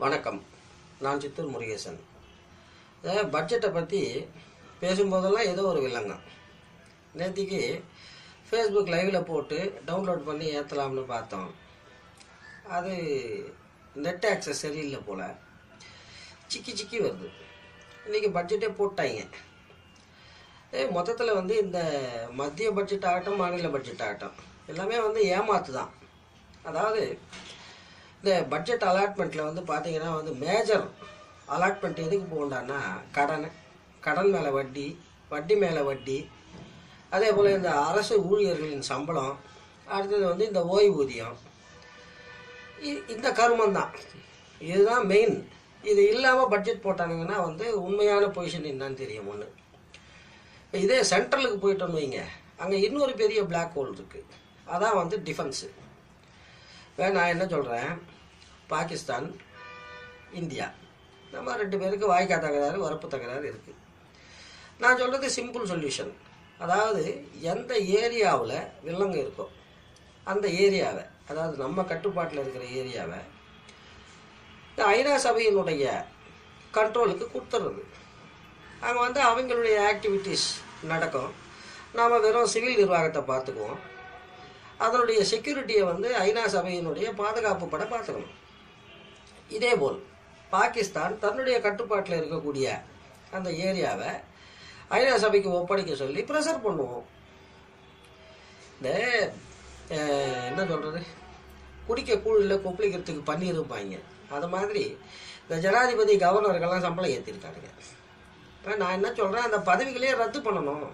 வணக்கம் நான் சித்தூர் முருகேசன் அதாவது பட்ஜெட்டை பற்றி பேசும்போதெல்லாம் ஏதோ ஒரு வில்லங்கம் நேத்திக்கு ஃபேஸ்புக் லைவில் போட்டு டவுன்லோட் பண்ணி ஏற்றலாம்னு பார்த்தோம் அது நெட் ஆக்சஸ் சரியில்லை போல் சிக்கி சிக்கி வருது இன்றைக்கி பட்ஜெட்டே போட்டாங்க ஏ மொத்தத்தில் வந்து இந்த மத்திய பட்ஜெட் ஆகட்டும் மாநில பட்ஜெட் ஆகட்டும் எல்லாமே வந்து ஏமாத்து தான் அதாவது இந்த பட்ஜெட் அலாட்மெண்ட்டில் வந்து பார்த்தீங்கன்னா வந்து மேஜர் அலாட்மெண்ட் எதுக்கு போகண்டான்னா கடன் கடன் மேலே வட்டி வட்டி மேலே வட்டி அதே போல் இந்த அரசு ஊழியர்களின் சம்பளம் அடுத்தது வந்து இந்த ஓய்வூதியம் இ- இந்த கருமம் தான் இதுதான் மெயின் இது இல்லாமல் பட்ஜெட் போட்டானுங்கன்னா வந்து உண்மையான பொசிஷன் என்னன்னு தெரியும் ஒன்று இதே சென்ட்ரலுக்கு போயிட்டோம்னு வைங்க அங்கே இன்னொரு பெரிய பிளாக் ஹோல் இருக்குது அதான் வந்து டிஃபென்ஸு இப்போ நான் என்ன சொல்கிறேன் பாகிஸ்தான் இந்தியா நம்ம ரெண்டு பேருக்கு வாய்க்கா தகராறு வரப்பு தகராறு இருக்குது நான் சொல்கிறது சிம்பிள் சொல்யூஷன் அதாவது எந்த ஏரியாவில் வில்லங்க இருக்கோ அந்த ஏரியாவை அதாவது நம்ம கட்டுப்பாட்டில் இருக்கிற ஏரியாவை இந்த ஐநா சபையினுடைய கண்ட்ரோலுக்கு கொடுத்துறது அங்கே வந்து அவங்களுடைய ஆக்டிவிட்டீஸ் நடக்கும் நாம் வெறும் சிவில் நிர்வாகத்தை பார்த்துக்குவோம் அதனுடைய செக்யூரிட்டியை வந்து ஐநா சபையினுடைய பாதுகாப்பு பட பார்த்துக்கணும் இதேபோல் பாகிஸ்தான் தன்னுடைய கட்டுப்பாட்டில் இருக்கக்கூடிய அந்த ஏரியாவை ஐநா சபைக்கு ஒப்படைக்க சொல்லி ப்ரெஷர் பண்ணுவோம் இந்த அஹ், என்ன சொல்கிறது குடிக்க கூழில் கொப்பளிக்கிறதுக்கு பண்ணி இருப்பாங்க அது மாதிரி இந்த ஜனாதிபதி கவர்னருக்கெல்லாம் சம்பளம் ஏற்றிருக்காருங்க இப்போ நான் என்ன சொல்கிறேன் அந்த பதவிகளே ரத்து பண்ணணும்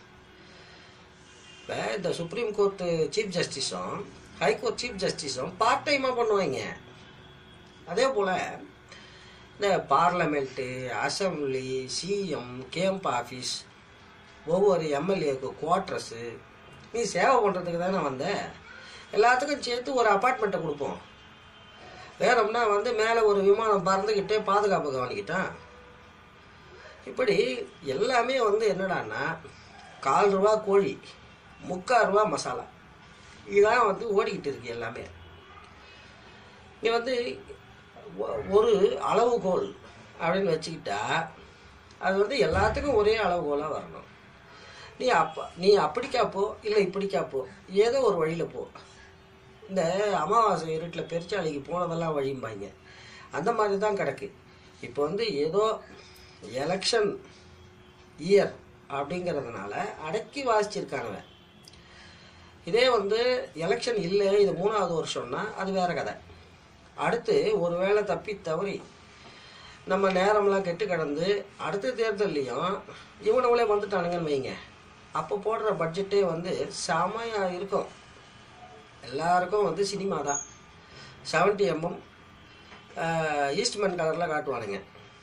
இப்போ இந்த சுப்ரீம் கோர்ட்டு சீஃப் ஜஸ்டிஸும் ஹைகோர்ட் சீஃப் ஜஸ்டிஸும் பார்ட் டைமாக பண்ணுவாங்க அதே போல் இந்த parliament assembly CM camp office ஒவ்வொரு எம்எல்ஏக்கு குவார்ட்டர்ஸு நீ சேவை பண்ணுறதுக்கு தானே வந்த எல்லாத்துக்கும் சேர்த்து ஒரு அப்பார்ட்மெண்ட்டை கொடுப்போம் வேணும்னா வந்து மேலே ஒரு விமானம் பறந்துக்கிட்டே பாதுகாப்பு கவனிக்கிட்டான் இப்படி எல்லாமே வந்து என்னடான்னா கால் ரூபா கோழி முக்கால் ரூபா மசாலா இதான் வந்து ஓடிக்கிட்டு இருக்கு எல்லாமே நீ வந்து ஒ- ஒரு அளவுகோல் அப்படின்னு வச்சுக்கிட்டா அது வந்து எல்லாத்துக்கும் ஒரே அளவுகோலாக வரணும் நீ அப்ப நீ அப்படிக்கா போ இல்லை இப்படிக்கா போ ஏதோ ஒரு வழியில் போ இந்த அமாவாசை இருட்டில் பெருச்சாளிக்கு போனதெல்லாம் வழிம்பாங்க அந்த மாதிரி தான் கிடக்கு இப்போ வந்து ஏதோ எலெக்ஷன் இயர் அப்படிங்கிறதுனால அடக்கி வாசிச்சிருக்கானுவன் இதே வந்து எலெக்ஷன் இல்லை இது மூணாவது வருஷம்னா அது வேற கதை அடுத்து ஒருவேளை தப்பி தவறி நம்ம நேரம்லாம் கெட்டு கிடந்து அடுத்த தேர்தல்லையும் இவனவளே வந்துட்டானுங்கன்னு வைங்க அப்போ போடுற பட்ஜெட்டே வந்து செமையாக இருக்கும் எல்லாருக்கும் வந்து சினிமா தான் செவன்டி எம்எம் ஈஸ்ட்மேன் கலரில் காட்டுவானுங்க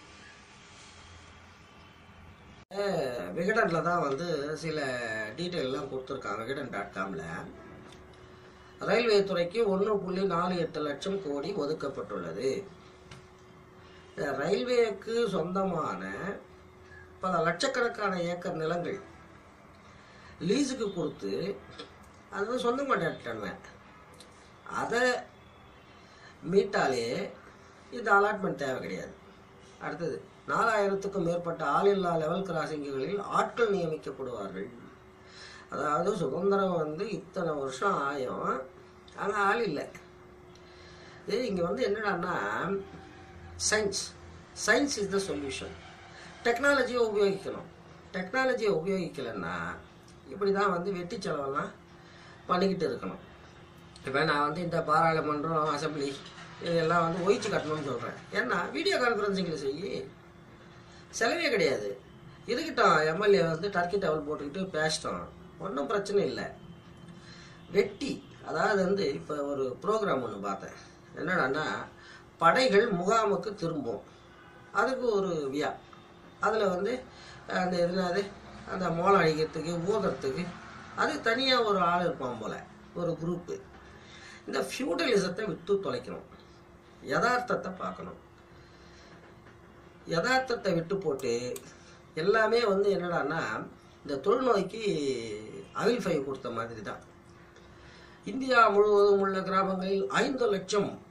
அஹ், விகடனில் தான் வந்து சில டீட்டெயிலெலாம் கொடுத்துருக்காங்க விகடன் டாட் காமில் ரயில்வே துறைக்கு ஒன்று புள்ளி நாலு எட்டு லட்சம் கோடி ஒதுக்கப்பட்டுள்ளது இந்த ரயில்வேக்கு சொந்தமான பல லட்சக்கணக்கான ஏக்கர் நிலங்கள் லீஸுக்கு கொடுத்து அது வந்து சொந்தம் கொண்டாட்டானுவேன் அதை மீட்டாலே இந்த அலாட்மெண்ட் தேவை கிடையாது அடுத்தது நாலாயிரத்துக்கும் மேற்பட்ட ஆளில்லா லெவல் கிராசிங்குகளில் ஆட்கள் நியமிக்கப்படுவார்கள் அதாவது சுதந்திரம் வந்து இத்தனை வருஷம் ஆயும் ஆனால் ஆள் இல்லை இது இங்கே வந்து என்னடான்னா science science is the solution டெக்னாலஜியை உபயோகிக்கணும் டெக்னாலஜியை உபயோகிக்கலைன்னா இப்படி தான் வந்து வெட்டி செலவெல்லாம் பண்ணிக்கிட்டு இருக்கணும் இப்போ நான் வந்து இந்த பாராளுமன்றம் அசம்பிளி இதெல்லாம் வந்து ஒழிச்சு கட்டணும்னு சொல்கிறேன் ஏன்னா வீடியோ கான்ஃபரன்சிங்கில் செய்யி செலவே கிடையாது இதுக்கிட்டோம் எம்எல்ஏ வந்து டர்க்கி டவல் போட்டுக்கிட்டு பேசிட்டோம் ஒன்றும் பிரச்சனை இல்லை வெட்டி அதாவது வந்து இப்போ ஒரு ப்ரோக்ராம் ஒன்று பார்த்தேன் என்னடான்னா படைகள் முகாமுக்கு திரும்பும் அதுக்கு ஒரு வியா அதில் வந்து அந்த எதுனாது அந்த மோளம் அடிக்கிறதுக்கு ஊதுறதுக்கு அது தனியாக ஒரு ஆள் இருப்பான் போல் ஒரு குரூப்பு இந்த ஃபியூடலிசத்தை விட்டு தொலைக்கணும் யதார்த்தத்தை பார்க்கணும் யதார்த்தத்தை விட்டு போட்டு எல்லாமே வந்து என்னடான்னா இந்த தொழுநோய்க்கு அவில் ஃபைவ் கொடுத்த மாதிரி தான் இந்தியா முழுவதும் உள்ள கிராமங்களில் ஐந்து லட்சம்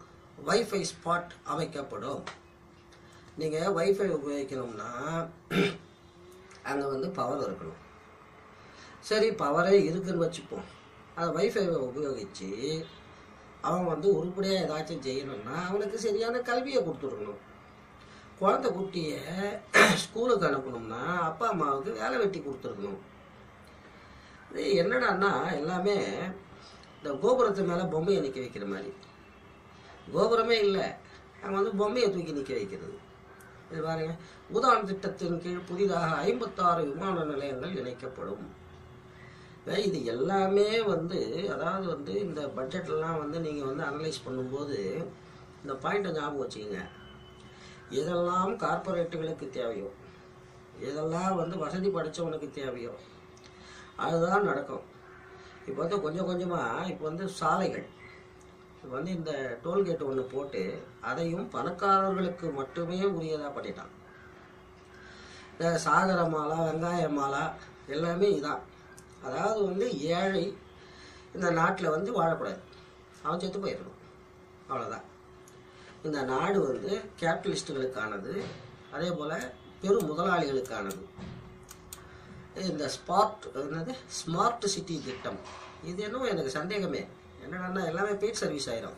வைஃபை ஸ்பாட் அமைக்கப்படும் நீங்கள் வைஃபை உபயோகிக்கணும்னா அங்கே வந்து பவர் இருக்கணும் சரி பவரே இருக்குன்னு வச்சுப்போம் அந்த வைஃபைவை உபயோகித்து அவன் வந்து உருப்படியாக ஏதாச்சும் செய்யணும்னா அவனுக்கு சரியான கல்வியை கொடுத்துருக்கணும் குழந்தை குட்டியை ஸ்கூலுக்கு அனுப்பணும்னா அப்பா அம்மாவுக்கு வேலை வெட்டி கொடுத்துருக்கணும் இது என்னடான்னா எல்லாமே இந்த கோபுரத்து மேலே பொம்மையை நிற்க வைக்கிற மாதிரி கோபுரமே இல்லை அங்கே வந்து பொம்மையை தூக்கி நிற்க வைக்கிறது இது பாருங்க உதான் திட்டத்தின் கீழ் புதிதாக ஐம்பத்தாறு விமான நிலையங்கள் இணைக்கப்படும் வே- இது எல்லாமே வந்து அதாவது வந்து இந்த பட்ஜெட்லாம் வந்து நீங்கள் வந்து அனலைஸ் பண்ணும்போது இந்த பாயிண்ட்டை ஞாபகம் வச்சுக்கோங்க எதெல்லாம் கார்ப்பரேட்டுகளுக்கு தேவையோ எதெல்லாம் வந்து வசதி படைச்சவனுக்கு தேவையோ அதுதான் நடக்கும் இப்போ வந்து கொஞ்சம் கொஞ்சமாக இப்போ வந்து சாலைகள் இப்போ வந்து இந்த டோல்கேட் ஒன்று போட்டு அதையும் பணக்காரர்களுக்கு மட்டுமே உரியதாக பண்ணிட்டான் இந்த சாகர மாலா வெங்காய மாலா எல்லாமே இதான் அதாவது வந்து ஏழை இந்த நாட்டில் வந்து வாழக்கூடாது அவன் செத்து போயிடணும் அவ்வளோதான் இந்த நாடு வந்து கேபிட்டலிஸ்ட்டுகளுக்கானது அதே போல் பெரும் முதலாளிகளுக்கானது இந்த ஸ்பாட் என்னது ஸ்மார்ட் சிட்டி திட்டம் இது என்னவோ எனக்கு சந்தேகமே என்னடா எல்லாமே பெய்ட் சர்வீஸ் ஆயிரும்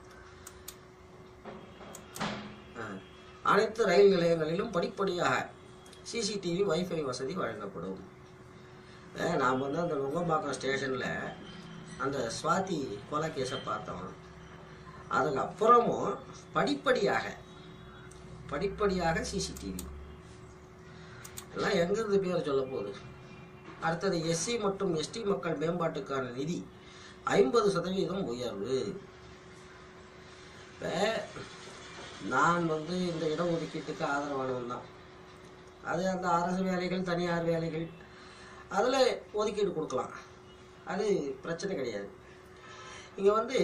ஆ. அனைத்து ரயில் நிலையங்களிலும் படிப்படியாக சிசிடிவி வைஃபை வசதி வழங்கப்படும் ஆ, நாம் வந்து அந்த நுங்கம்பாக்கம் ஸ்டேஷனில் அந்த சுவாதி கொலை கேஸை பார்த்தோம் அதுக்கப்புறமும் படிப்படியாக படிப்படியாக சிசிடிவி எல்லாம் எங்கிருந்து பேர் சொல்ல போகுது அடுத்தது எஸ்சி மற்றும் எஸ்டி மக்கள் மேம்பாட்டுக்கான நிதி ஐம்பது சதவீதம் உயர்வு இப்போ நான் வந்து இந்த இடஒதுக்கீட்டுக்கு ஆதரவானவன் தான் அது அந்த அரசு வேலைகள் தனியார் வேலைகள் அதில் ஒதுக்கீடு கொடுக்கலாம் அது பிரச்சனை கிடையாது இங்கே வந்து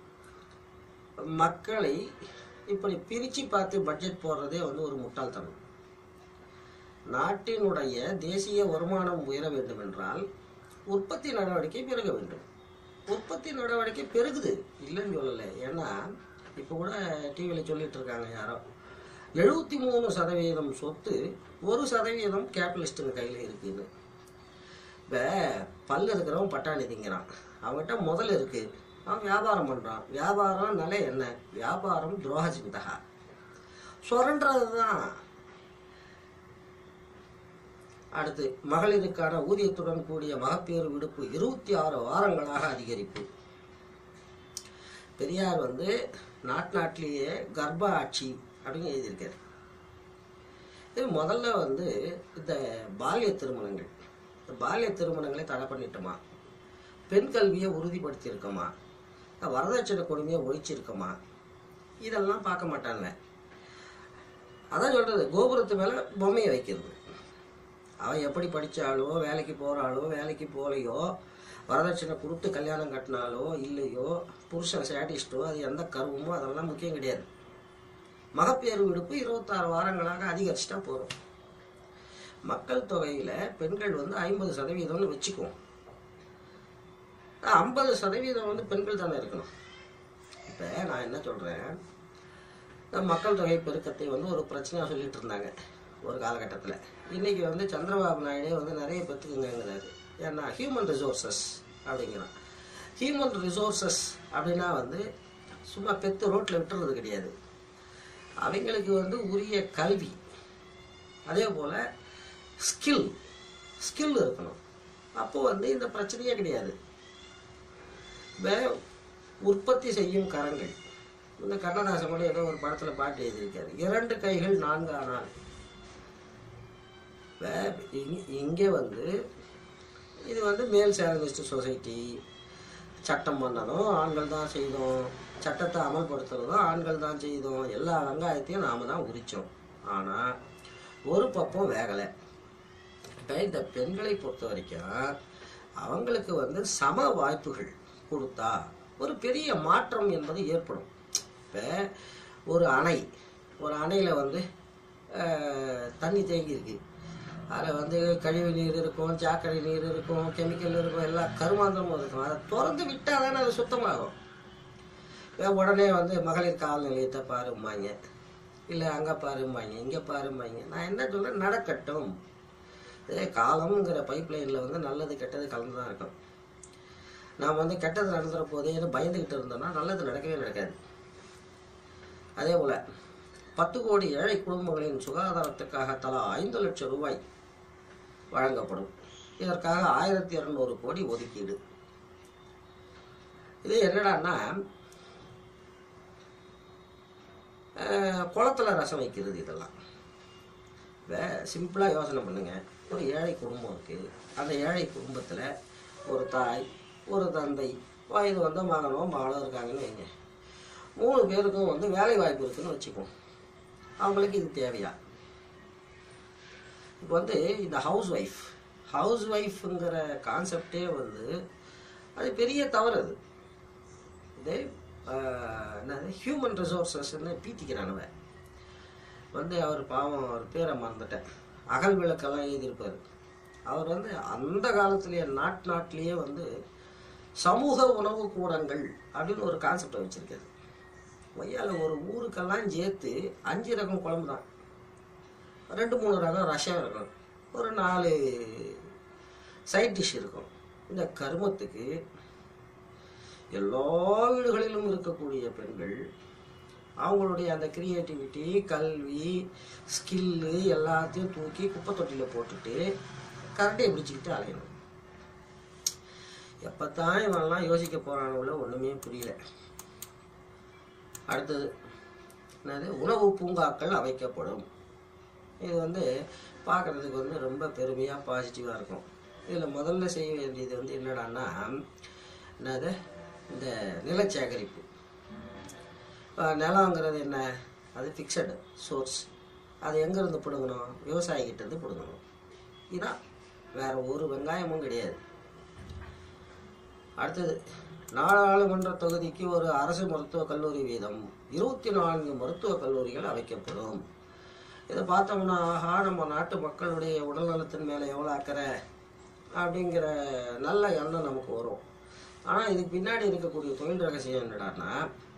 மக்களை இப்படி பிரித்து பார்த்து பட்ஜெட் போடுறதே வந்து ஒரு முட்டாள்தனம் நாட்டினுடைய தேசிய வருமானம் உயர வேண்டும் என்றால் உற்பத்தி நடவடிக்கை பெருக வேண்டும் உற்பத்தி நடவடிக்கை பெருகுது இல்லைன்னு சொல்லலை ஏன்னா இப்போ கூட டிவியில் சொல்லிட்டு இருக்காங்க யாரோ எழுபத்தி மூணு சதவீதம் சொத்து ஒரு சதவீதம் கேபிட்டலிஸ்ட்டுங்க கையில் இருக்குன்னு இப்போ பல்லு இருக்கிறவன் பட்டாணி திங்கிறான் அவன்கிட்ட முதல் இருக்கு அவன் வியாபாரம் பண்ணுறான் வியாபாரம்னாலே என்ன வியாபாரம் துரோக சிந்தகா சுரண்டுறது தான் அடுத்து மகளிருக்கான ஊதியத்துடன் கூடிய மகப்பேறு விடுப்பு இருபத்தி ஆறு வாரங்களாக அதிகரிப்பு பெரியார் வந்து நாட்டு நாட்டிலேயே கர்ப்ப ஆட்சி அப்படின்னு எழுதியிருக்காரு இது முதல்ல வந்து இந்த பால்ய திருமணங்கள் இந்த பால்ய திருமணங்களை தடை பண்ணிட்டோமா பெண் கல்வியை உறுதிப்படுத்தியிருக்கோமா வரதட்சணை கொடுமையை ஒழிச்சிருக்கோமா இதெல்லாம் பார்க்க மாட்டாங்க அதான் சொல்றது கோபுரத்து மேலே பொம்மையை வைக்கிறது அவன் எப்படி படித்தாலோ வேலைக்கு போகிறாளோ வேலைக்கு போகலையோ வரதட்சணை கொடுத்து கல்யாணம் கட்டினாலோ இல்லையோ புருஷன் சேட்டிஸ்டோ அது எந்த கருவமோ அதெல்லாம் முக்கியம் கிடையாது மகப்பேறு விடுப்பு இருபத்தாறு வாரங்களாக அதிகரிச்சிட்டா போதும் மக்கள் தொகையில் பெண்கள் வந்து ஐம்பது சதவீதம்னு வச்சுக்குவோம் ஐம்பது சதவீதம் வந்து பெண்கள் தானே இருக்கணும் இப்போ நான் என்ன சொல்கிறேன் மக்கள் தொகை பெருக்கத்தை வந்து ஒரு பிரச்சனையாக சொல்லிட்டு இருந்தாங்க ஒரு காலகட்டத்தில் இன்னைக்கு வந்து சந்திரபாபு நாயுடே வந்து நிறைய பெற்றுக்குங்கிறாரு ஏன்னா ஹியூமன் ரிசோர்சஸ் அப்படிங்கிறான் ஹியூமன் ரிசோர்சஸ் அப்படின்னா வந்து சும்மா பெத்து ரோட்டில் விட்டுறது கிடையாது அவங்களுக்கு வந்து உரிய கல்வி அதே போல் ஸ்கில் ஸ்கில் இருக்கணும் அப்போ வந்து இந்த பிரச்சனையே கிடையாது வே உற்பத்தி செய்யும் கரங்கள் இந்த கண்ணதாசன் கூட ஏதோ ஒரு படத்தில் பாட்டு எழுதியிருக்காரு இரண்டு கைகள் நான்கு ஆனால் இங்கே வந்து இது வந்து மேல் சேரலிஸ்ட் சொசைட்டி சட்டம் பண்ணதும் ஆண்கள் தான் செய்தோம் சட்டத்தை அமல்படுத்துறதும் ஆண்கள் தான் செய்தோம் எல்லா வெங்காயத்தையும் நாம தான் உரித்தோம் ஆனால் ஒரு பக்கம் வேகலை இப்போ இந்த பெண்களை பொறுத்த வரைக்கும் அவங்களுக்கு வந்து சம வாய்ப்புகள் கொடுத்தா ஒரு பெரிய மாற்றம் என்பது ஏற்படும் இப்போ ஒரு அணை ஒரு அணையில் வந்து அஹ், தண்ணி தேங்கி இருக்கு அதில் வந்து கழிவு நீர் இருக்கும் சாக்கடை நீர் இருக்கும் கெமிக்கல் இருக்கும் எல்லா கருமாந்திரமும் இருக்கும் அதை திறந்து விட்டால் தானே அது சுத்தமாகும் வே- உடனே வந்து மகளிர் காவல் நிலையத்தை பாரும்பாங்க இல்லை அங்கே பாரும்பாங்க இங்கே பாரும்பாங்க நான் என்ன சொல்கிறேன் நடக்கட்டும் இதே காலம்ங்கிற பைப் லைனில் வந்து நல்லது கெட்டது கலந்து தான் இருக்கும் நாம் வந்து கெட்டது நடந்துற போதேன்னு பயந்துக்கிட்டு இருந்தோம்னா நல்லது நடக்கவே நடக்காது அதே போல் பத்து கோடி ஏழை குடும்பங்களின் சுகாதாரத்துக்காக தலா ஐந்து லட்சம் ரூபாய் வழங்கப்படும் இதற்காக ஆயிரத்தி இரநூறு கோடி ஒதுக்கீடு இது என்னடான்னா அஹ், குளத்துல ரசம் வைக்கிறது இதெல்லாம் இப்போ சிம்பிளாக யோசனை பண்ணுங்க ஒரு ஏழை குடும்பம் இருக்குது அந்த ஏழை குடும்பத்தில் ஒரு தாய் ஒரு தந்தை வயது வந்த மகனோ மகளோ இருக்காங்கன்னு வைங்க மூணு பேருக்கும் வந்து வேலை வாய்ப்பு இருக்குன்னு வச்சுக்குவோம் அவங்களுக்கு இது தேவையா இப்போ வந்து இந்த ஹவுஸ் ஒய்ஃப் ஹவுஸ் ஒய்ஃப்ங்கிற கான்செப்டே வந்து அது பெரிய தவறு அது இது ஆஹ், என்னது ஹியூமன் ரிசோர்ஸஸ்ன்னு பீத்திக்கிறானவன் வந்து அவர் பாவம் அவர் பேரை மறந்துட்டேன் அகல் விளக்கெல்லாம் எழுதியிருப்பார் அவர் வந்து அந்த காலத்திலேயே நாட்டு நாட்டிலேயே வந்து சமூக உணவு கூடங்கள் அப்படின்னு ஒரு கான்செப்டை வச்சிருக்காரு ஒய்யால ஒரு ஊருக்கெல்லாம் சேர்த்து அஞ்சு ரகம் குழம்பு தான் ரெண்டு மூணு ரகம் ரசம் இருக்கும் ஒரு நாலு சைட் டிஷ் இருக்கும் இந்த கருமத்துக்கு எல்லா வீடுகளிலும் இருக்கக்கூடிய பெண்கள் அவங்களுடைய அந்த கிரியேட்டிவிட்டி கல்வி ஸ்கில்லு எல்லாத்தையும் தூக்கி குப்பை தொட்டியில் போட்டுட்டு கரண்டையை பிடிச்சிக்கிட்டு அலையணும் எப்பத்தான் இவன்லாம் யோசிக்க போறானுங்களோ ஒன்றுமே புரியல அடுத்தது என்னது உணவு பூங்காக்கள் அமைக்கப்படும் இது வந்து பார்க்குறதுக்கு வந்து ரொம்ப பெருமையாக பாசிட்டிவாக இருக்கும் இதில் முதல்ல செய்ய வேண்டியது வந்து என்னடான்னா என்னது இந்த நிலச்சேகரிப்பு அஹ் நிலங்கிறது என்ன அது ஃபிக்ஸடு சோர்ஸ் அது எங்கேருந்து பிடுங்கணும் விவசாயிகிட்ட இருந்து பிடுங்கணும் இதான் வேற ஒரு வெங்காயமும் கிடையாது அடுத்தது நாடாளுமன்ற தொகுதிக்கு ஒரு அரசு மருத்துவக் கல்லூரி வீதம் இருபத்தி நான்கு மருத்துவக் கல்லூரிகள் அமைக்கப்படும் இதை பார்த்தோம்னா ஆஹா நம்ம நாட்டு மக்களுடைய உடல்நலத்தின் மேலே எவ்வளோ அக்கறை அப்படிங்கிற நல்ல எண்ணம் நமக்கு வரும் ஆனால் இதுக்கு பின்னாடி இருக்கக்கூடிய தொழில் ரகசியம் என்னடான்னா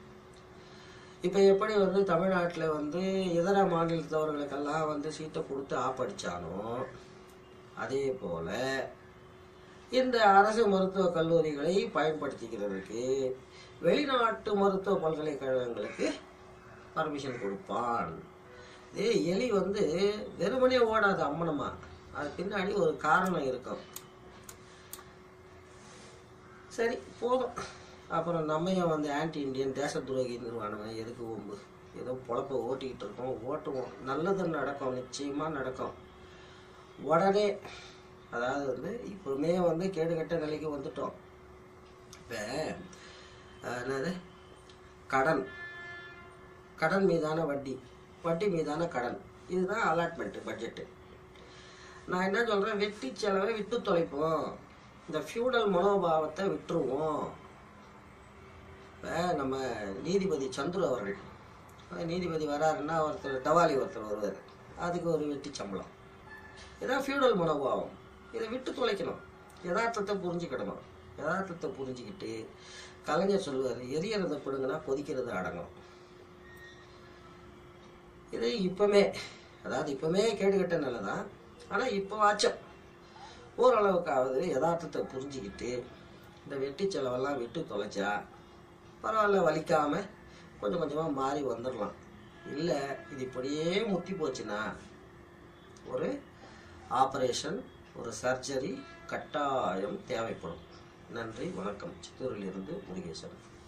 இப்போ எப்படி வந்து தமிழ்நாட்டில் வந்து இதர மாநிலத்தவர்களுக்கெல்லாம் வந்து சீட்டை கொடுத்து ஆப்படிச்சானோ அதே போல இந்த அரசு மருத்துவக் கல்லூரிகளை பயன்படுத்திக்கிறதுக்கு வெளிநாட்டு மருத்துவ பல்கலைக்கழகங்களுக்கு பர்மிஷன் கொடுப்பான் இது எலி வந்து வெறுமனே ஓடாது அம்மனமா அது பின்னாடி ஒரு காரணம் இருக்கும் சரி போதும் அப்புறம் நம்மையும் வந்து ஆன்டி இந்தியன் தேச துரோகி நிறுவனம் எதுக்கு ஒம்பு ஏதோ பொழப்ப ஓட்டிக்கிட்டு இருக்கோம் ஓட்டுவோம் நல்லது நடக்கும் நிச்சயமா நடக்கும் உடனே அதாவது வந்து இப்போவுமே வந்து கேடுகட்ட நிலைக்கு வந்துட்டோம் இப்போ என்னது கடன் கடன் மீதான வட்டி வட்டி மீதான கடன் இதுதான் அலாட்மெண்ட்டு பட்ஜெட்டு நான் என்ன சொல்கிறேன் வெட்டி செலவை விட்டு தொலைப்போம் இந்த ஃபியூடல் மனோபாவத்தை விட்டுருவோம் இப்போ நம்ம நீதிபதி சந்துரு அவர்கள் அஹ் நீதிபதி வராருன்னா ஒருத்தர் டவாலி ஒருத்தர் வருவார் அதுக்கு ஒரு வெட்டி சம்பளம் இதான் ஃபியூடல் மனோபாவம் இதை விட்டு தொலைக்கணும் யதார்த்தத்தை புரிஞ்சுக்கிடணும் யதார்த்தத்தை புரிஞ்சுக்கிட்டு கலைஞர் சொல்லுவார் எரியறதை பிடுங்கினா கொதிக்கிறது அடங்கும் இது இப்பவுமே அதாவது இப்பவுமே கேடுகட்ட நிலை தான் ஆனால் இப்போ வாச்சம் ஓரளவுக்காவது யதார்த்தத்தை புரிஞ்சுக்கிட்டு இந்த வெட்டி செலவெல்லாம் விட்டு தொலைச்சா பரவாயில்ல வலிக்காம கொஞ்சம் கொஞ்சமாக மாறி வந்துடலாம் இல்லை இது இப்படியே முத்தி போச்சுன்னா ஒரு ஆப்ரேஷன் ஒரு சர்ஜரி கட்டாயம் தேவைப்படும் நன்றி வணக்கம் சித்தூரிலிருந்து முருகேசன்